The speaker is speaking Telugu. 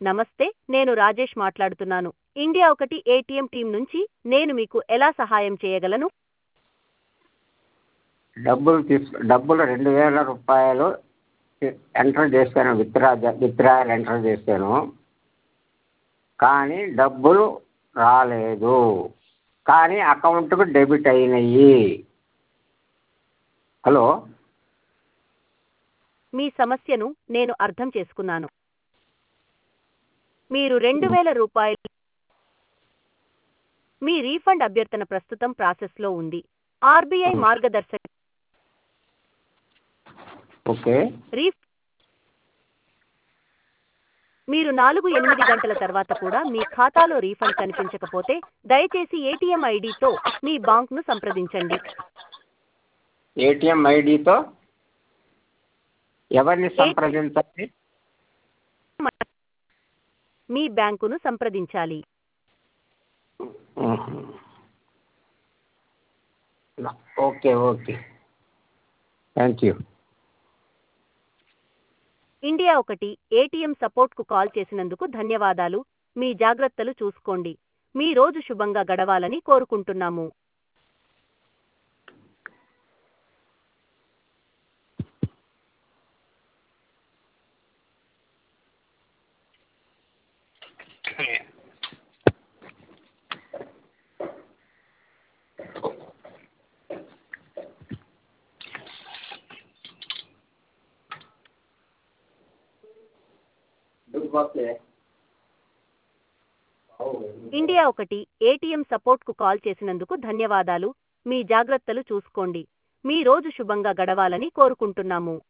నమస్తే నేను రాజేష్ మాట్లాడుతున్నాను ఇండియా ఒకటి ఏటీఎం టీం నుంచి నేను మీకు ఎలా సహాయం చేయగలను డబ్బులు తీసుకు డబ్బులు రెండు వేల రూపాయలు ఎంటర్ చేశాను విత్డ్రా విత్డ్రాయల్ ఎంటర్ చేశాను కానీ డబ్బులు రాలేదు కానీ అకౌంట్కు డెబిట్ అయినాయి హలో మీ సమస్యను నేను అర్థం చేసుకున్నాను మీరు రెండు వేల రూపాయలు మీ రీఫండ్ అభ్యర్థన ప్రస్తుతం ప్రాసెస్లో ఉంది ఆర్బీఐ మార్గదర్శక ఓకే రీఫ్ మీరు నాలుగు ఎనిమిది గంటల తర్వాత కూడా మీ ఖాతాలో రీఫండ్ కనిపించకపోతే దయచేసి ఏటీఎం ఐడితో మీ బాంక్ను సంప్రదించండి ఏటీఎం ఐడితో ఎవరిని సంప్రదించాలి మీ బ్యాంకును సంప్రదించాలి hmm. Okay okay thank you India ఒకటి ఏటీఎం సపోర్ట్కు కాల్ చేసినందుకు ధన్యవాదాలు మీ జాగ్రత్తలు చూసుకోండి మీ రోజు శుభంగా గడవాలని కోరుకుంటున్నాము ఇండియా ఒకటి ఏటీఎం సపోర్ట్కు కాల్ చేసినందుకు ధన్యవాదాలు మీ జాగ్రత్తలు చూసుకోండి మీ రోజు శుభంగా గడవాలని కోరుకుంటున్నాము